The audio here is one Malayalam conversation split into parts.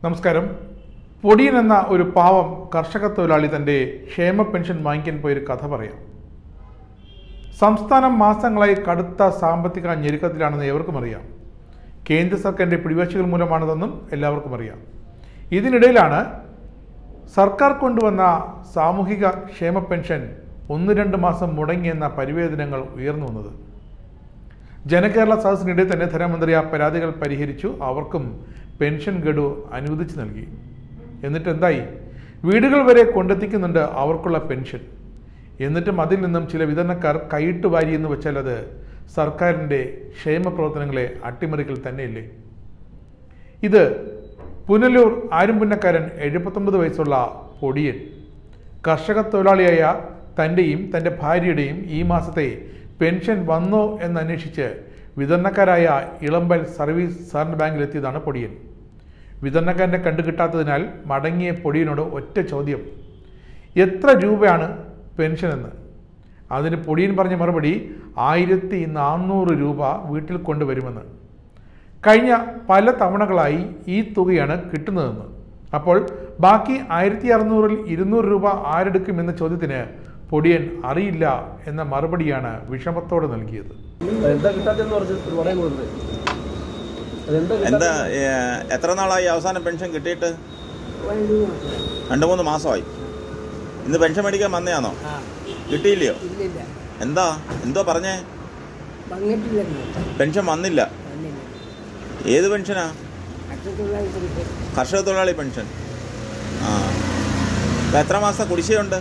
നമസ്കാരം പൊടിയൻ എന്ന ഒരു പാവം കർഷക തൊഴിലാളി തൻ്റെ ക്ഷേമ പെൻഷൻ വാങ്ങിക്കാൻ പോയൊരു കഥ പറയാം സംസ്ഥാനം മാസങ്ങളായി കടുത്ത സാമ്പത്തിക ഞെരുക്കത്തിലാണെന്ന് ഏവർക്കും അറിയാം കേന്ദ്ര സർക്കാരിൻ്റെ പിടിവാശികൾ മൂലമാണതെന്നും എല്ലാവർക്കും അറിയാം ഇതിനിടയിലാണ് സർക്കാർ കൊണ്ടുവന്ന സാമൂഹിക ക്ഷേമ പെൻഷൻ ഒന്ന് രണ്ട് മാസം മുടങ്ങിയെന്ന പരിവേദനങ്ങൾ ഉയർന്നു വന്നത് ജനകേരള സദസ്സിനിടെ തന്നെ ധനമന്ത്രി ആ പരാതികൾ പരിഹരിച്ചു അവർക്കും പെൻഷൻ ഗഡു അനുവദിച്ചു നൽകി എന്നിട്ട് എന്തായി വീടുകൾ വരെ കൊണ്ടെത്തിക്കുന്നുണ്ട് അവർക്കുള്ള പെൻഷൻ എന്നിട്ടും അതിൽ നിന്നും ചില വിതരണക്കാർ കൈയിട്ട് വാരി എന്ന് വെച്ചാൽ അത് സർക്കാരിൻ്റെ ക്ഷേമ പ്രവർത്തനങ്ങളെ അട്ടിമറിക്കൽ തന്നെയല്ലേ ഇത് പുനലൂർ ആരുംപുന്നക്കാരൻ എഴുപത്തൊമ്പത് വയസ്സുള്ള പൊടിയൻ കർഷക തൊഴിലാളിയായ തൻ്റെയും തൻ്റെ ഭാര്യയുടെയും ഈ മാസത്തെ പെൻഷൻ വന്നോ എന്നന്വേഷിച്ച് വിതരണക്കാരായ ഇളമ്പൽ സർവീസ് സഹകരണ ബാങ്കിലെത്തിയതാണ് പൊടിയൻ വിതരണക്കാരനെ കണ്ടുകിട്ടാത്തതിനാൽ മടങ്ങിയ പൊടിയനോട് ഒറ്റ ചോദ്യം എത്ര രൂപയാണ് പെൻഷൻ എന്ന് അതിന് പൊടിയൻ പറഞ്ഞ മറുപടി ആയിരത്തി നാനൂറ് രൂപ വീട്ടിൽ കൊണ്ടുവരുമെന്ന് കഴിഞ്ഞ പല തവണകളായി ഈ തുകയാണ് കിട്ടുന്നതെന്ന് അപ്പോൾ ബാക്കി ആയിരത്തി അറുന്നൂറിൽ ഇരുന്നൂറ് രൂപ ആരെടുക്കുമെന്ന ചോദ്യത്തിന് പൊടിയൻ അറിയില്ല എന്ന മറുപടിയാണ് വിഷമത്തോടെ നൽകിയത് എന്താ കിട്ടാത്തെന്ന് പറഞ്ഞ് ഒരുപാട് കൊടുത്തത് അതെന്താ എന്താ കിട്ടാത്ത ഏ, എത്ര നാളായി അവസാനം പെൻഷൻ കിട്ടിയിട്ട് രണ്ട് മൂന്ന് മാസമായി ഇന്ന് പെൻഷൻ മേടിക്കാൻ വന്നയാണോ കിട്ടിയില്ലയോ ഇല്ലില്ല എന്താ എന്തോ പറഞ്ഞേ വന്നിട്ടില്ലെന്ന് പെൻഷൻ വന്നില്ല വന്നില്ല ഏത് പെൻഷനാ അറ്റത്തുള്ള കുറിച്ച് കർഷക തൊഴിലാളി പെൻഷൻ ആ ഇപ്പൊ എത്ര മാസത്തെ കുടിശ്ശികയുണ്ട്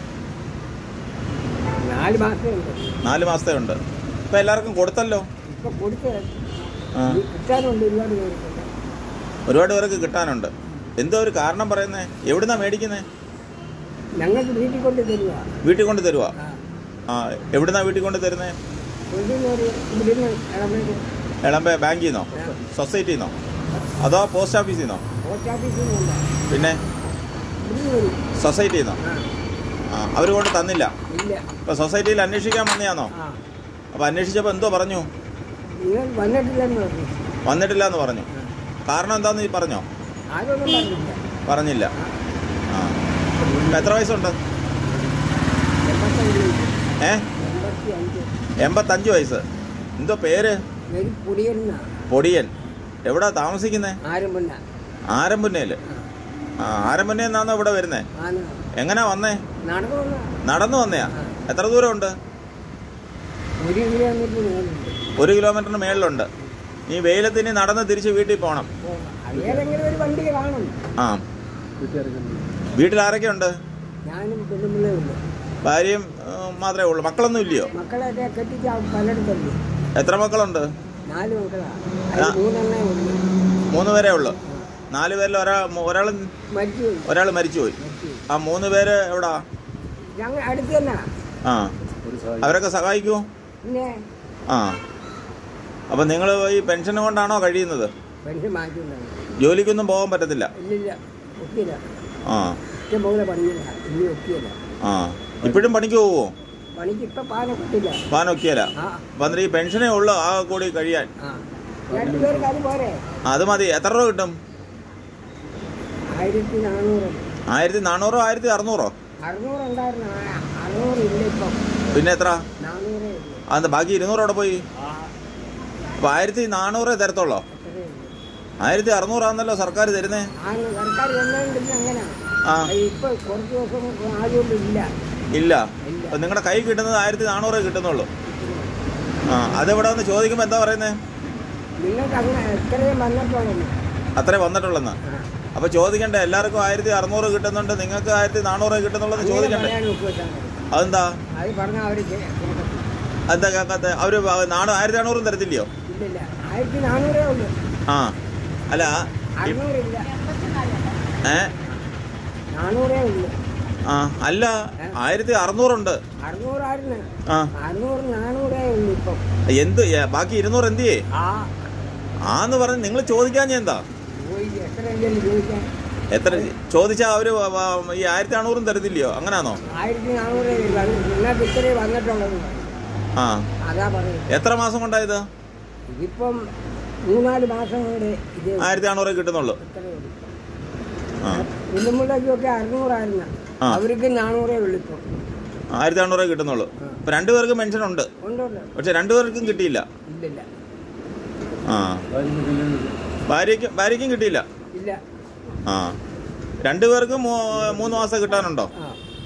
നാല് മാസമേ ഉണ്ട് നാല് മാസത്തെ ഉണ്ട് ഇപ്പൊ എല്ലാവർക്കും കൊടുത്തല്ലോ ഇപ്പൊ കൊടുത്ത് ആ ഈ കിട്ടാനുണ്ട് ഒരുപാട് പേർക്കുണ്ട് ഒരുപാട് പേർക്ക് കിട്ടാനുണ്ട് എന്തോ ഒരു കാരണം പറയുന്നേ എവിടുന്നാ മേടിക്കുന്നേ ഞങ്ങൾക്ക് വീട്ടിൽ കൊണ്ട് തരുക വീട്ടിൽ കൊണ്ട് തരുവാ ആ ആ എവിടുന്നാ വീട്ടിൽ കൊണ്ട് തരുന്നേ ഇവിടുന്ന് ഒരു ഇവിടുന്ന് ഇളമ്പേക്ക് എളമ്പേ ബാങ്കിൽ നിന്നോ സൊസൈറ്റിയിൽ നിന്നോ അതോ പോസ്റ്റ് ഓഫീസിൽ നിന്നോ പോസ്റ്റ് ഓഫീസിൽ നിന്നല്ല പിന്നെ ഇവിടുന്ന് വരും സൊസൈറ്റിയിൽ നിന്നോ ആ ആ അവർ കൊണ്ട് തന്നില്ല ഇല്ല ഇപ്പൊ സൊസൈറ്റിയിൽ അന്വേഷിക്കാൻ വന്നതാണോ ആ അപ്പൊ അന്വേഷിച്ചപ്പോൾ എന്തോ പറഞ്ഞു നിങ്ങൾ വന്നിട്ടില്ലെന്ന് പറഞ്ഞു വന്നിട്ടില്ല എന്ന് പറഞ്ഞു കാരണം എന്താന്ന് നീ പറഞ്ഞോ ആരൊന്നും പറഞ്ഞില്ല പറഞ്ഞില്ല ആ ഇപ്പൊ എത്ര വയസ്സുണ്ട് എൺപത്തഞ്ച് ഏ എൺപത്തി അഞ്ച് എൺപത്തഞ്ച് വയസ്സ് എന്തോ പേര് ഒരു കുടിയെന്ന പൊടിയൻ എവിടാ താമസിക്കുന്നേ ആരും പിന്നെ ആരമ്പുന്നേല് ആ ആരമ്പുന്നേന്നാണോ ഇവിടെ വരുന്നേ ആണ് എങ്ങനാ വന്നേ നടന്നു വന്ന നടന്നു വന്നയാ എത്ര ദൂരമുണ്ട് ഒരു കിലോമീറ്റർ മേലുണ്ട് ഒരു കിലോമീറ്ററിന് മേളിലുണ്ട് നീ വെയിലത്തിന് നടന്ന് തിരിച്ച് വീട്ടിൽ പോകണം ഏതെങ്കിലും ഒരു വണ്ടി കാണും ആ വീട്ടുകാരൊക്കെ വീട്ടിൽ ആരൊക്കെ ഉണ്ട് ഞാനും പെണ്ണുമ്പിള്ളേ ഉള്ളു ഭാര്യയും ഏഹ്, മാത്രമേ ഉള്ളൂ മക്കളൊന്നും ഇല്ലയോ മക്കളെയൊക്കെ കെട്ടിച്ച് ആ പലയിടത്തല്ലേ എത്ര മക്കളുണ്ട് നാല് മക്കളാ അതിൽ മൂന്നെണ്ണേ ഉള്ളു മൂന്ന് പേരേ ഉള്ളൂ നാല് പേരിൽ ഒരാൾ ഒരാൾ മരിച്ചു പോയി. ഒരാൾ മരിച്ചുപോയി മരിച്ചു പോയി. ആ മൂന്ന് പേര് എവിടാ ഞങ്ങൾ അടുത്ത് തന്നെ ആ ഒരു സഹായം അവരൊക്കെ സഹായിക്കുമോ പിന്നെ ആ അപ്പം നിങ്ങൾ ഈ പെൻഷൻ കൊണ്ടാണോ കഴിയുന്നത് പെൻഷൻ മാറ്റിണ്ടാവും ജോലിക്കൊന്നും പോകാൻ പറ്റത്തില്ല ഇല്ലില്ല ഒക്കില്ല ആ ഇഷ്ടം പോലെ പണിയില്ല ഇനി ഒക്കിയില്ല ആ ഇപ്പോഴും പണിക്ക് പോവോ പണിക്ക് ഇപ്പം പാന കിട്ടില്ല പോകാൻ ഒക്കെയല്ല ആ അപ്പം അന്നേരം ഈ പെൻഷനേ ഉള്ളൂ ആ കൂടി കഴിയാൻ ആ രണ്ടുപേർക്ക് അത് പോരെ ആ, അത് മതി എത്ര രൂപ കിട്ടും ആയിരത്തി നാനൂറ് ആയിരത്തി നാനൂറോ ആയിരത്തി അറുന്നൂറോ അറുന്നൂറ് ഉണ്ടായിരുന്നു ആ, അറുന്നൂറ് ഇല്ല ഇപ്പം പിന്നെ എത്ര നാനൂറേ ഉള്ളൂ അതെന്താ ബാക്കി ഇരുന്നൂറ് അവിടെ പോയി അപ്പം ആയിരത്തി നാനൂറേ തരത്തുള്ളോ അത്രേ ഉള്ളൂ ആയിരത്തി അറുന്നൂറാന്നല്ലോ സർക്കാർ തരുന്നേ ആ സർക്കാർ വന്നുകൊണ്ടിരുന്ന അങ്ങനെ ആ ഇപ്പൊ കുറച്ച് ദിവസം ആദ്യമൊന്നും ഇല്ല ഇല്ല ഇല്ല. അപ്പം നിങ്ങളുടെ കൈ കിട്ടുന്നത് ആയിരത്തി നാനൂറേ കിട്ടുന്നുള്ളൂ ആ അതെവിടെ വന്ന് ചോദിക്കുമ്പോൾ എന്താ പറയുന്നത് നിങ്ങൾക്ക് അങ്ങനെ എത്രയും വന്നിട്ടുള്ളൂ അത്രേ വന്നിട്ടുള്ളെന്ന് അപ്പോൾ ചോദിക്കണ്ടേ എല്ലാവർക്കും ആയിരത്തി അറുന്നൂറ് കിട്ടുന്നുണ്ട് നിങ്ങൾക്ക് ആയിരത്തി നാനൂറ് കിട്ടുന്നുള്ളത് ചോദിക്കണ്ടേ പറയാൻ ഒക്കില്ല അതെന്താ അത് പറഞ്ഞാൽ അവർ അതെന്താ കേൾക്കാത്ത അവർ നാണു ആയിരത്തി നാനൂറും തരത്തില്ലയോ ഇല്ലില്ല ആയിരത്തി നാനൂറേ ഉള്ളൂ ആ അല്ല അറുന്നൂറില്ല ഏ നാനൂറേ ഉള്ളൂ ആ അല്ല ആയിരത്തി അറുന്നൂറുണ്ട് അറുന്നൂറായിരുന്നു ആ അറുന്നൂറ് നാനൂറേ ഉള്ളൂ ഇപ്പം എന്ത് ഏ, ബാക്കി ഇരുന്നൂറ് എന്ത് ചെയ്യേ ആ ആന്ന് പറഞ്ഞ് നിങ്ങൾ ചോദിക്കാൻ എന്താ പോയി എത്ര എന്തെങ്കിലും ചോദിക്കാൻ എത്ര ചോദിച്ചാൽ അവര് വ- വ- ഈ ആയിരത്തി അറുന്നൂറും തരത്തില്ലയോ അങ്ങനാണോ ആയിരത്തി നാനൂറേ ഉള്ളൂ അത് നിങ്ങൾക്ക് ഇത്രേ വന്നിട്ടുള്ളത് ആ അതാ പറയുന്നത് എത്ര മാസം കൊണ്ടായത് ഇതിപ്പം മൂന്നാല് മാസം കൊണ്ട് ഇത് ആയിരത്തി അറുന്നൂറ് കിട്ടുന്നുള്ളൂ ഇത്രയേ ഉള്ളൂ ആ ഇന്നുമുള്ളൊക്കെ അറുന്നൂറായിരുന്നു ആ. അവർക്ക് നാനൂറേ ഉള്ളൂ ഇപ്പോൾ ആയിരത്തി അറുന്നൂറേ കിട്ടുന്നുള്ളൂ ഇപ്പം രണ്ടുപേർക്ക് പെൻഷൻ ഉണ്ട് ഉണ്ടല്ലോ പക്ഷെ രണ്ടുപേർക്കും കിട്ടിയില്ല ഇല്ലില്ല ആ ഭാര്യയ്ക്കും ഭാര്യയ്ക്കും കിട്ടിയില്ല ഇല്ല ആ രണ്ടുപേർക്കും മൂ- മൂന്ന് മാസം കിട്ടാനുണ്ടോ ആ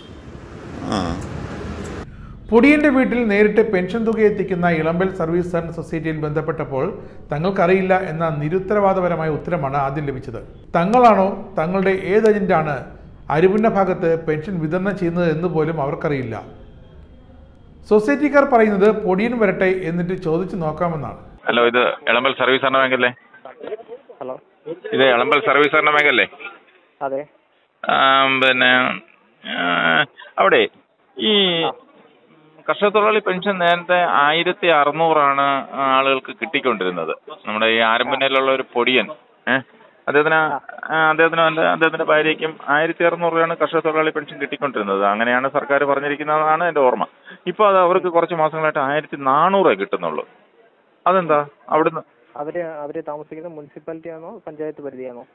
ആ പൊടിയന്റെ വീട്ടിൽ നേരിട്ട് പെൻഷൻ തുക എത്തിക്കുന്ന ഇളമ്പൽ സർവീസ് സഹകരണ സൊസൈറ്റിയിൽ ബന്ധപ്പെട്ടപ്പോൾ തങ്ങൾക്കറിയില്ല എന്ന നിരുത്തരവാദപരമായ ഉത്തരമാണ് ആദ്യം ലഭിച്ചത് തങ്ങളാണോ തങ്ങളുടെ ഏത് ഏജന്റാണ് അരിമുന്ന ഭാഗത്ത് പെൻഷൻ വിതരണം ചെയ്യുന്നത് എന്ന് പോലും അവർക്കറിയില്ല സൊസൈറ്റിക്കാർ പറയുന്നത് പൊടിയൻ വരട്ടെ എന്നിട്ട് ചോദിച്ചു നോക്കാമെന്നാണ് ഹലോ ഇത് എളമ്പൽ സർവീസ് സഹകരണ ബാങ്കല്ലേ ഹലോ ഇത് എളമ്പൽ സർവീസ് സഹകരണ ബാങ്കല്ലേ അതെ ആം, പിന്നെ ആ, അവിടെ ഈ കർഷക തൊഴിലാളി പെൻഷൻ നേരത്തെ ആയിരത്തി അറുന്നൂറാണ് ആളുകൾക്ക് കിട്ടിക്കൊണ്ടിരുന്നത് നമ്മുടെ ഈ ആരംഭനയിലുള്ള ഒരു പൊടിയൻ ഏഹ് അദ്ദേഹത്തിന് ആ, അദ്ദേഹത്തിന് അല്ല അദ്ദേഹത്തിന്റെ ഭാര്യയ്ക്കും ആയിരത്തി അറുന്നൂറ് രൂപയാണ് കർഷക തൊഴിലാളി പെൻഷൻ കിട്ടിക്കൊണ്ടിരുന്നത് അങ്ങനെയാണ് സർക്കാർ പറഞ്ഞിരിക്കുന്നതാണ് എൻ്റെ ഓർമ്മ ഇപ്പോൾ അത് അവർക്ക് കുറച്ച് മാസങ്ങളായിട്ട് ആയിരത്തി നാനൂറേ കിട്ടുന്നുള്ളൂ അതെന്താ അവിടുന്ന് അവര് അവര് താമസിക്കുന്ന മുനിസിപ്പാലിറ്റി ആണോ പഞ്ചായത്ത് പരിധിയാണോ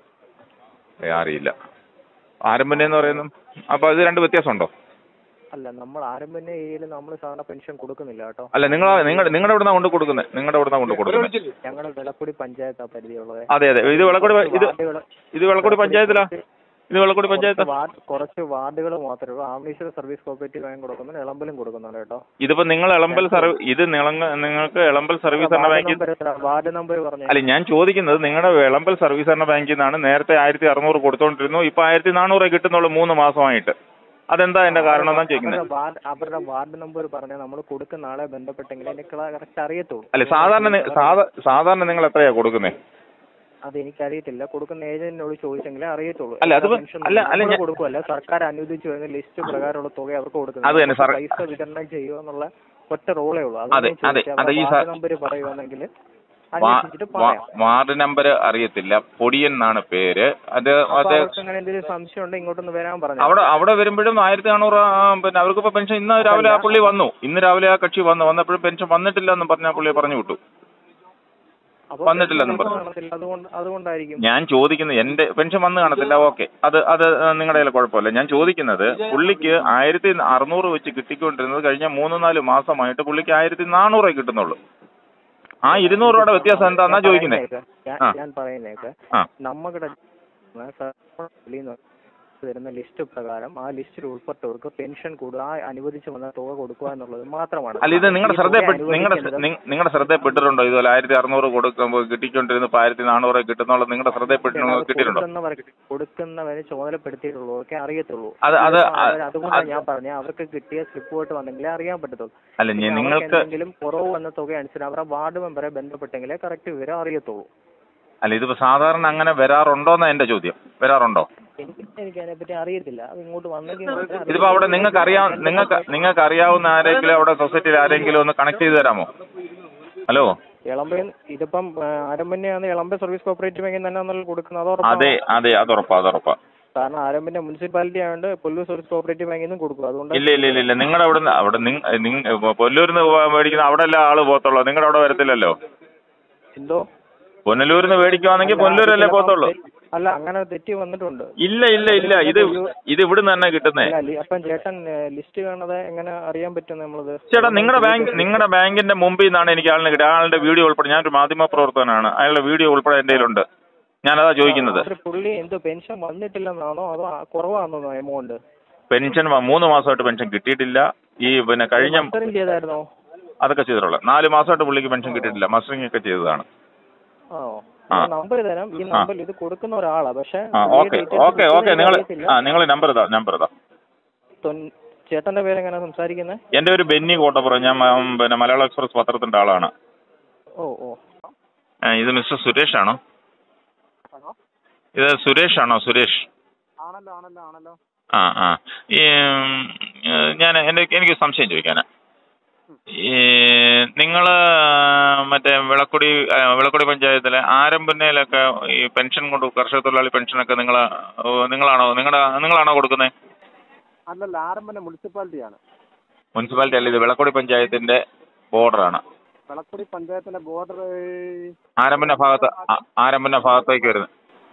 ഏ, അറിയില്ല ആരംഭന എന്ന് പറയുന്നു അപ്പൊ അത് രണ്ട് വ്യത്യാസമുണ്ടോ അല്ല നമ്മൾ ആരംഭന ഏരിയയിൽ നമ്മൾ സാധാരണ പെൻഷൻ കൊടുക്കുന്നില്ല കേട്ടോ അല്ല നിങ്ങൾ നിങ്ങൾ നിങ്ങളുടെ എവിടുന്നാ കൊണ്ട് കൊടുക്കുന്നത് നിങ്ങളുടെ എവിടുന്നാ കൊണ്ട് കൊടുക്കുന്നത് ഞങ്ങളുടെ വിളക്കുടി പഞ്ചായത്താ പരിധിയുള്ളത് അതെ അതെ ഇത് വിളക്കോട് ഇത് വാർഡുകള് ഇത് വിളക്കോട് പഞ്ചായത്തിലാ ഇത് വിളക്കോട് പഞ്ചായത്താ വാർഡ് കുറച്ച് വാർഡുകൾ മാത്രമേ ഉള്ളൂ ആംബുലേശ്വര സർവീസ് കോപ്പറേറ്റീവ് ബാങ്ക് കൊടുക്കുന്നുണ്ട് ഇളമ്പലും കൊടുക്കുന്നുണ്ട് കേട്ടോ ഇതിപ്പോ നിങ്ങൾ എളമ്പൽ സർവീസ് ഇത് നിളങ്ങ നിങ്ങൾക്ക് എളമ്പൽ സർവീസ് സഹകരണ വാർഡ് ബാങ്കിൽ നമ്പർ എത്ര? വാർഡ് നമ്പർ പറഞ്ഞു അല്ല ഞാൻ ചോദിക്കുന്നത് നിങ്ങളുടെ എളമ്പൽ സർവീസ് സഹകരണ ബാങ്കിൽ നിന്നാണ് നേരത്തെ ആയിരത്തി അറുന്നൂറ് കൊടുത്തോണ്ടിരുന്നു ഇപ്പൊ ആയിരത്തി നാനൂറേ കിട്ടുന്നുള്ളൂ മൂന്ന് മാസമായിട്ട് അതെന്താ എന്റെ കാരണം എന്നാ ചോദിക്കുന്നത് അവരുടെ വാർഡ് അവരുടെ വാർഡ് നമ്പർ പറഞ്ഞാൽ നമ്മൾ കൊടുക്കുന്ന ആളെ ബന്ധപ്പെട്ടെങ്കിൽ എനിക്ക് കറക്റ്റ് അറിയത്തുള്ളൂ അല്ല സാധാരണ നി- സാധാ- സാധാരണ നിങ്ങൾ എത്രയാ കൊടുക്കുന്നത് അത് എനിക്കറിയത്തില്ല കൊടുക്കുന്ന ഏജന്റിനോട് ചോദിച്ചെങ്കിലേ അറിയത്തുള്ളൂ അല്ല, അത് എല്ലാ പെൻഷൻ അല്ല, അല്ല, നമ്മള് ഞാൻ- കൊടുക്കുമല്ല സർക്കാർ അനുവദിച്ചു വരുന്ന ലിസ്റ്റ് പ്രകാരമുള്ള തുക അവർക്ക് അത് തന്നെ, കൊടുക്കുന്നത് സർ- പൈസ വിതരണം ചെയ്യുക എന്നുള്ള ഒറ്റ റോളേ ഉള്ളൂ അതെ, അതെ, അതെ, ഈ സ- നമ്പർ പറയുവാണെങ്കിൽ വാ- അന്വേഷിച്ചിട്ട് വാ- പറയാം വാർഡ് നമ്പർ അറിയത്തില്ല പൊടിയൻ എന്നാണ് പേര് അത് അപ്പൊ അത് അവർക്ക് അങ്ങനെ എന്തെങ്കിലും സംശയം ഉണ്ടെങ്കിൽ ഇങ്ങോട്ടൊന്ന് വരാൻ പറഞ്ഞു അവിടെ അവിടെ വരുമ്പോഴും ആയിരത്തി നാനൂറ് ആ, പിന്നെ അവർക്ക് ഇപ്പൊ പെൻഷൻ ഇന്ന് രാവിലെ ആ പുള്ളി വന്നു ഇന്ന് രാവിലെ ആ കക്ഷി വന്നു വന്നപ്പോഴും പെൻഷൻ വന്നിട്ടില്ല എന്ന് പറഞ്ഞ പുള്ളിയെ പറഞ്ഞു വിട്ടു അപ്പൊ വന്നിട്ടില്ലെന്നും പെൻഷൻ പറഞ്ഞു. കാണത്തില്ല, അതുകൊണ്ട് അതുകൊണ്ടായിരിക്കും ഞാൻ ചോദിക്കുന്നത് എന്റെ പെൻഷൻ വന്ന് കാണത്തില്ല ഓക്കെ അത് അത് നിങ്ങളുടെ കയ്യിൽ കുഴപ്പമില്ല ഞാൻ ചോദിക്കുന്നത് പുള്ളിക്ക് ആയിരത്തി അറുന്നൂറ് വെച്ച് കിട്ടിക്കൊണ്ടിരുന്നത് കഴിഞ്ഞ മൂന്ന് നാല് മാസമായിട്ട് പുള്ളിക്ക് ആയിരത്തി നാനൂറേ കിട്ടുന്നുള്ളൂ ആ ഇരുന്നൂറ് രൂപയുടെ വ്യത്യാസം എന്താന്നാ ചോദിക്കുന്നത് ഞാൻ- ആ. ഞാൻ പറയുന്നേക്ക് ആ നമ്മുടെ വരുന്ന ലിസ്റ്റ് പ്രകാരം ആ ലിസ്റ്റിൽ ഉൾപ്പെട്ടവർക്ക് പെൻഷൻ കൂടുക ആ അനുവദിച്ചു വന്ന തുക കൊടുക്കുക എന്നുള്ളത് മാത്രമാണ് അല്ല ഇത് നിങ്ങളുടെ ഈ തുക ശ്രദ്ധയപ്പെട്ട് നിങ്ങളുടെ അനുവദിക്കുന്നത് നിങ്ങളുടെ ശ്രദ്ധയപ്പെട്ടിട്ടുണ്ടോ ഇതുപോലെ ആയിരത്തി അറുന്നൂറ് കൊടുക്കുമ്പോൾ കിട്ടിക്കൊണ്ടിരുന്നു ഇപ്പൊ ആയിരത്തി നാനൂറ് കിട്ടുന്നുള്ളത് നിങ്ങളുടെ ശ്രദ്ധയപ്പെട്ടിട്ടുണ്ടോ അത് കിട്ടിയിട്ടുണ്ടോ കൊടുക്കുന്നവർക്ക് കൊടുക്കുന്നവരെ ചുമതലപ്പെടുത്തിയിട്ടുള്ളവർക്കേ അറിയത്തുള്ളൂ അത് അത് ഇതിപ്പോ അവര് അത് അതുകൊണ്ടാണ് ഞാൻ പറഞ്ഞ അവർക്ക് കിട്ടിയ സ്ലിപ്പ് പോയിട്ട് വന്നെങ്കിലേ അറിയാൻ പറ്റത്തുള്ളൂ അല്ല ഞാൻ പിന്നെ അവർക്ക് നിങ്ങൾക്ക് എന്തെങ്കിലും കുറവ് വന്ന തുക അനുസരിച്ച് അവരുടെ വാർഡ് മെമ്പറെ ബന്ധപ്പെട്ടെങ്കിലേ കറക്റ്റ് വിവരം അറിയത്തുള്ളൂ അല്ല ഇതിപ്പോ സാധാരണ അങ്ങനെ വരാറുണ്ടോന്നാ എന്റെ ചോദ്യം വരാറുണ്ടോ എനിക്ക് എനിക്ക് അതിനെപ്പറ്റി അറിയത്തില്ല അത് ഇങ്ങോട്ട് വന്നെങ്കിൽ മാത്രമേ ഇതിപ്പോ അവിടെ നിങ്ങൾക്ക് അറിയാം നിങ്ങൾക്ക് നിങ്ങൾക്ക് അറിയാവുന്ന ആരെങ്കിലും അവിടെ സൊസൈറ്റിയിൽ ആരെങ്കിലും ഒന്ന് കണക്ട് ചെയ്ത് തരാമോ ഹലോ ഇളമ്പയിൽ ഇതിപ്പം ആരംഭന്നെയാണ് ഇളമ്പ സർവീസ് കോപ്പറേറ്റീവ് ബാങ്കിൽ തന്നെ ആണല്ലോ കൊടുക്കുന്നത് അത് ഉറപ്പാണ്. അതെ അതെ അതുറപ്പാ അതുറപ്പാ കാരണം ആരംഭിന്റെ മുനിസിപ്പാലിറ്റി ആയതുകൊണ്ട് പുല്ലൂർ സർവീസ് കോപ്പറേറ്റീവ് ബാങ്കിൽ നിന്നും കൊടുക്കും അതുകൊണ്ട് ഇല്ല ഇല്ല ഇല്ല ഇല്ല നിങ്ങളുടെ അവിടെ അവിടെ നിങ്ങ പൊല്ലൂരിന്ന് മേടിക്കുന്ന അവിടെ അല്ല ആള് പോത്തുള്ളൂ നിങ്ങളുടെ അവിടെ വരത്തില്ലല്ലോ എന്തോ പൊന്നലൂരിന്ന് മേടിക്കുവാണെങ്കിൽ പൊന്നലൂരല്ലേ പോത്തുള്ളൂ അല്ല അങ്ങനെ തെറ്റി വന്നിട്ടുണ്ട് ഇല്ല ഇല്ല ഇല്ല ഇത് ഇത് ഇവിടുന്ന് തന്നെ കിട്ടുന്നേ അല്ല ലി- അപ്പം ചേട്ടൻ ലിസ്റ്റ് കാണാതെ എങ്ങനെ അറിയാൻ പറ്റും നമ്മളത് ചേട്ടാ നിങ്ങളുടെ ബാങ്ക് നിങ്ങളുടെ ബാങ്കിന്റെ മുമ്പിൽ നിന്നാണ് എനിക്ക് ആളിനെ കിട്ടിയത് ആളുടെ വീഡിയോ ഉൾപ്പെടെ ഞാനൊരു മാധ്യമ പ്രവർത്തകനാണ് അയാളുടെ വീഡിയോ ഉൾപ്പെടെ എൻ്റെ കയ്യിലുണ്ട് ഞാനതാ ചോദിക്കുന്നത് ഒരു പുള്ളി എന്തോ പെൻഷൻ വന്നിട്ടില്ലെന്നാണോ അതോ ആ- കുറവാണെന്നോ എമൗണ്ട് പെൻഷൻ വ- മൂന്ന് മാസമായിട്ട് പെൻഷൻ കിട്ടിയിട്ടില്ല ഈ പിന്നെ കഴിഞ്ഞ മസ്റ്ററിങ് ചെയ്തായിരുന്നോ അതൊക്കെ ചെയ്തിട്ടുള്ളത് നാല് മാസമായിട്ട് പുള്ളിക്ക് പെൻഷൻ കിട്ടിയിട്ടില്ല മസ്റ്ററിംഗ് ഒക്കെ ചെയ്തതാണ് ആണോ ആ. നമ്പർ തരാം ഈ നമ്പർ ഇത് കൊടുക്കുന്ന ഒരാളാ പക്ഷെ ആ ഓക്കെ ഓക്കെ ഓക്കെ നിങ്ങൾ ആ നിങ്ങൾ നമ്പർ ഇതാ നമ്പർ ഇതാ ചേട്ടന്റെ പേര് എങ്ങനെയാ സംസാരിക്കുന്നത് എൻ്റെ ഒരു ബെന്നി കോട്ടപ്പുറം ഞാൻ ഉം, പിന്നെ മലയാള എക്സ്പ്രസ് പത്രത്തിൻ്റെ ആളാണ് ഓ ഓ ആ, ഇത് മിസ്റ്റർ സുരേഷ് ആണോ ഇത് സുരേഷ് ആണോ സുരേഷ് ആണല്ലോ ആണല്ലോ ആണല്ലോ ആ ആ ഈ ഉം, ഞാൻ എൻ്റെ എനിക്ക് സംശയം ചോദിക്കാനാ ഈ നിങ്ങൾ മറ്റേ വിളക്കുടി ആ, വിളക്കുടി പഞ്ചായത്തിലെ ആരംഭനയിലൊക്കെ ഈ പെൻഷൻ കൊണ്ട് കർഷക തൊഴിലാളി പെൻഷനൊക്കെ നിങ്ങൾ നിങ്ങളാണോ നിങ്ങളുടെ നിങ്ങളാണോ കൊടുക്കുന്നത് അല്ലല്ല ആരംഭന മുനിസിപ്പാലിറ്റിയാണ് മുനിസിപ്പാലിറ്റി അല്ല ഇത് വിളക്കുടി പഞ്ചായത്തിന്റെ ബോർഡറാണ് വിളക്കുടി പഞ്ചായത്തിന്റെ ബോർഡർ ആരംഭന ഭാഗത്ത് ആ- ആരംഭന ഭാഗത്തേക്ക് വരുന്നത്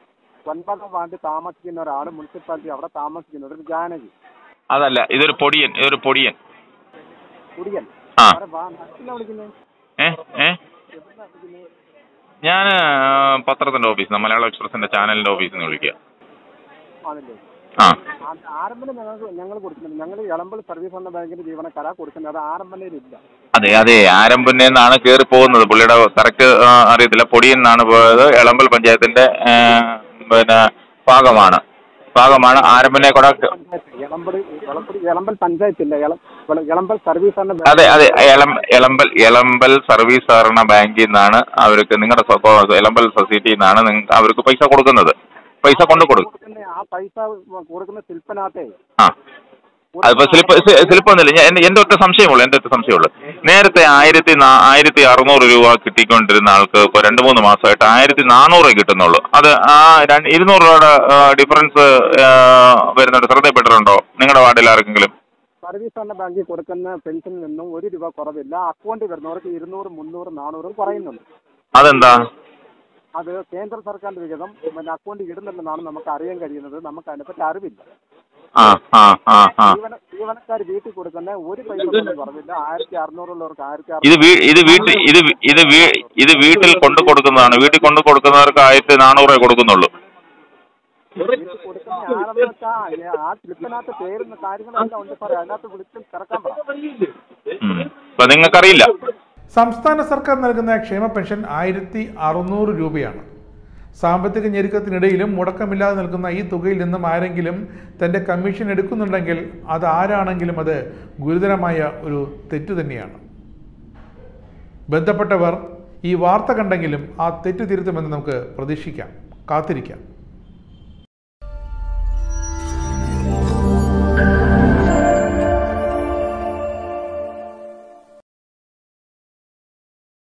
ഒൻപതാം വാർഡ് താമസിക്കുന്ന ഒരാൾ മുനിസിപ്പാലിറ്റി അവിടെ താമസിക്കുന്ന ഒരു ജാനകി അതല്ല ഇതൊരു പൊടിയൻ ഇതൊരു പൊടിയൻ കുടിയൻ ആ ആരെ വാ നാട്ടിലാ വിളിക്കുന്നത് ഏ ഏ എവിടുന്നാ വിളിക്കുന്നത് ഞാൻ പത്രത്തിന്റെ ഓഫീസിൽ നിന്ന് മലയാള എക്സ്പ്രസിന്റെ ചാനലിന്റെ ഓഫീസിൽ നിന്ന് വിളിക്കുക ആണല്ലേ ആ ആ- ആരംഭന് ഞങ്ങൾക്ക് ഞങ്ങൾ കൊടുക്കുന്നുണ്ട് ഞങ്ങൾ ഇളമ്പൽ സർവീസ് സഹകരണ ബാങ്കിന്റെ ജീവനക്കാരാ കൊടുക്കുന്നത് അത് ആരംഭനയിലില്ല അതെ അതെ ആരംഭന്നെ നിന്നാണ് കയറി പോകുന്നത് പുള്ളിയുടെ കറക്റ്റ് അറിയത്തില്ല പൊടിയൻ നിന്നാണ് പോയത് എളമ്പൽ പഞ്ചായത്തിന്റെ ആ, പിന്നെ ഭാഗമാണ് ഭാഗമാണ് ആരംഭനെ കൂടെ പഞ്ചായത്ത് ഇളമ്പൽ ഇളമ്പൽ ഇളമ്പൽ പഞ്ചായത്തില്ല ഇളം ഇള- ഇളമ്പൽ സർവീസ് സഹകരണ ബാങ്ക് അതെ അതെ എളം എളമ്പൽ എളമ്പൽ സർവീസ് സഹകരണ ബാങ്കിൽ നിന്നാണ് അവർക്ക് നിങ്ങളുടെ സ്വ- എളമ്പൽ സൊസൈറ്റിയിൽ നിന്നാണ് നിങ്ങ- അവർക്ക് പൈസ കൊടുക്കുന്നത് പൈസ കൊണ്ട് കൊടുക്കും കൊടുക്കുന്ന ആ പൈസ കൊടുക്കുന്ന ശില്പനാത്തെ ആ അതിപ്പോ സ്ലിപ്പ് സ്ലിപ്പ് ഒന്നുമില്ല ഞാൻ എന്റെ- എന്റെ ഒറ്റ സംശയമുള്ളൂ എന്റെ ഒറ്റ സംശയമുള്ളൂ നേരത്തെ ആയിരത്തി നാ- ആയിരത്തി അറുന്നൂറ് രൂപ കിട്ടിക്കൊണ്ടിരുന്ന ആൾക്ക് ഇപ്പൊ രണ്ട് മൂന്ന് മാസമായിട്ട് ആയിരത്തി നാനൂറേ കിട്ടുന്നുള്ളൂ അത് ആ രണ്ട് ഇരുന്നൂറ് രൂപയുടെ ഡിഫറൻസ് വരുന്നുണ്ട് ശ്രദ്ധയിൽപ്പെട്ടിട്ടുണ്ടോ നിങ്ങളുടെ വാർഡിൽ ആർക്കെങ്കിലും സർവീസ് സഹകരണ ബാങ്കിൽ കൊടുക്കുന്ന പെൻഷനിൽ നിന്നും ഒരു രൂപ കുറവില്ല അക്കൗണ്ടിൽ വരുന്നവർക്ക് ഇരുന്നൂറ് മുന്നൂറ് നാനൂറ് കുറയുന്നുണ്ട് അതെന്താ അത് കേന്ദ്ര സർക്കാരിന്റെ വിഹിതം പിന്നെ അക്കൗണ്ടിൽ ഇടുന്നില്ലെന്നാണ് നമുക്ക് അറിയാൻ കഴിയുന്നത് നമുക്ക് അതിനെപ്പറ്റി അറിവില്ല ആ ആ ആ ആ ജീവന ജീവനക്കാർ വീട്ടിൽ കൊടുക്കുന്ന ഒരു പൈസ പോലും കുറവില്ല ആയിരത്തി അറുന്നൂറുള്ളവർക്ക് ആയിരത്തി ഇത് വീ ഇത് വീട്ടിൽ ഇത് വി- ഇത് വീ- ഇത് വീട്ടിൽ കൊണ്ടു കൊടുക്കുന്നതാണ് വീട്ടിൽ കൊണ്ടു കൊടുക്കുന്നവർക്ക് ആയിരത്തി നാനൂറേ കൊടുക്കുന്നുള്ളൂ വീട്ടിൽ കൊടുക്കുന്ന ആരെന്ന് വെച്ചാൽ ആ സ്ലിപ്പിനകത്ത് പേരുന്ന കാര്യങ്ങളെല്ലാം ഉണ്ട് സാറേ അതിനകത്ത് വിളിച്ച് തിരക്കാൻ പറ ഉം. അപ്പൊ നിങ്ങൾക്കറിയില്ല സംസ്ഥാന സർക്കാർ നൽകുന്ന ക്ഷേമ പെൻഷൻ ആയിരത്തി അറുന്നൂറ് രൂപയാണ് സാമ്പത്തിക ഞെരുക്കത്തിനിടയിലും മുടക്കമില്ലാതെ നൽകുന്ന ഈ തുകയിൽ നിന്നും ആരെങ്കിലും തൻ്റെ കമ്മീഷൻ എടുക്കുന്നുണ്ടെങ്കിൽ അത് ആരാണെങ്കിലും അത് ഗുരുതരമായ ഒരു തെറ്റ് തന്നെയാണ് ബന്ധപ്പെട്ടവർ ഈ വാർത്ത കണ്ടെങ്കിലും ആ തെറ്റ് തിരുത്തുമെന്ന് നമുക്ക് പ്രതീക്ഷിക്കാം കാത്തിരിക്കാം